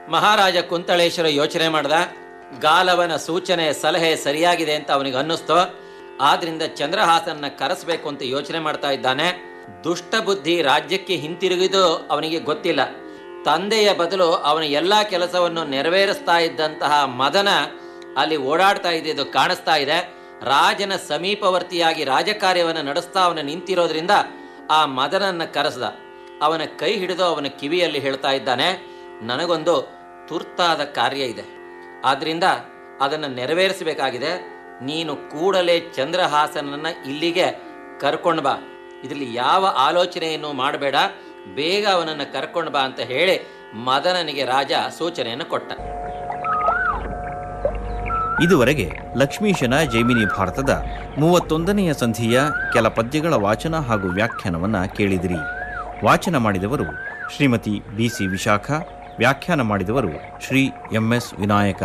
ಮಹಾರಾಜ ಕುಂತಳೇಶ್ವರ ಯೋಚನೆ ಮಾಡ್ದ ಗಾಲವನ ಸೂಚನೆ ಸಲಹೆ ಸರಿಯಾಗಿದೆ ಅಂತ ಅವನಿಗೆ ಅನ್ನಿಸ್ತು ಆದ್ರಿಂದ ಚಂದ್ರಹಾಸನ್ನ ಕರೆಸಬೇಕು ಅಂತ ಯೋಚನೆ ಮಾಡ್ತಾ ಇದ್ದಾನೆ ದುಷ್ಟ ಬುದ್ಧಿ ರಾಜ್ಯಕ್ಕೆ ಹಿಂತಿರುಗಿದು ಅವನಿಗೆ ಗೊತ್ತಿಲ್ಲ ತಂದೆಯ ಬದಲು ಅವನ ಎಲ್ಲಾ ಕೆಲಸವನ್ನು ನೆರವೇರಿಸ್ತಾ ಇದ್ದಂತಹ ಮದನ ಅಲ್ಲಿ ಓಡಾಡ್ತಾ ಇದ್ದಿದ್ದು ಕಾಣಿಸ್ತಾ ಇದೆ ರಾಜನ ಸಮೀಪವರ್ತಿಯಾಗಿ ರಾಜಕಾರ್ಯವನ್ನು ನಡೆಸ್ತಾ ಅವನು ನಿಂತಿರೋದ್ರಿಂದ ಆ ಮದನನ್ನ ಕರೆಸ್ದ ಅವನ ಕೈ ಹಿಡಿದು ಅವನ ಕಿವಿಯಲ್ಲಿ ಹೇಳ್ತಾ ಇದ್ದಾನೆ ನನಗೊಂದು ತುರ್ತಾದ ಕಾರ್ಯ ಇದೆ ಆದ್ರಿಂದ ಅದನ್ನು ನೆರವೇರಿಸಬೇಕಾಗಿದೆ ನೀನು ಕೂಡಲೇ ಚಂದ್ರಹಾಸನನ್ನ ಇಲ್ಲಿಗೆ ಕರ್ಕೊಂಡು ಬಾ ಇದರಲ್ಲಿ ಯಾವ ಆಲೋಚನೆಯನ್ನು ಮಾಡಬೇಡ ಬೇಗ ಅವನನ್ನು ಕರ್ಕೊಂಡು ಬಾ ಅಂತ ಹೇಳಿ ಮದನನಿಗೆ ರಾಜ ಸೂಚನೆಯನ್ನು ಕೊಟ್ಟ ಇದುವರೆಗೆ ಲಕ್ಷ್ಮೀಶನ ಜೈಮಿನಿ ಭಾರತದ ಮೂವತ್ತೊಂದನೆಯ ಸಂಧಿಯ ಕೆಲ ಪದ್ಯಗಳ ವಾಚನ ಹಾಗೂ ವ್ಯಾಖ್ಯಾನವನ್ನ ಕೇಳಿದಿರಿ ವಾಚನ ಮಾಡಿದವರು ಶ್ರೀಮತಿ ಬಿಸಿ ವಿಶಾಖ ವ್ಯಾಖ್ಯಾನ ಮಾಡಿದವರು ಶ್ರೀ ಎಂಎಸ್ ವಿನಾಯಕ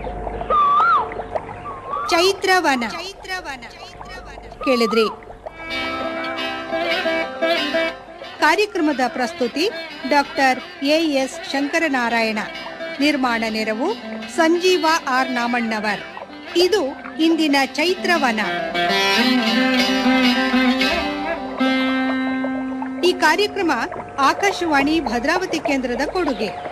ಚೈತ್ರವನ ಕೇಳಿದ್ರಿ ಕಾರ್ಯಕ್ರಮದ ಪ್ರಸ್ತುತಿ ಡಾಕ್ಟರ್ ಎ ಎಸ್ ಶಂಕರನಾರಾಯಣ ನಿರ್ಮಾಣ ನೆರವು ಸಂಜೀವ ಆರ್ ನಾಮಣ್ಣವರ್ ಇದು ಇಂದಿನ ಚೈತ್ರವನ ಈ ಕಾರ್ಯಕ್ರಮ ಆಕಾಶವಾಣಿ ಭದ್ರಾವತಿ ಕೇಂದ್ರದ ಕೊಡುಗೆ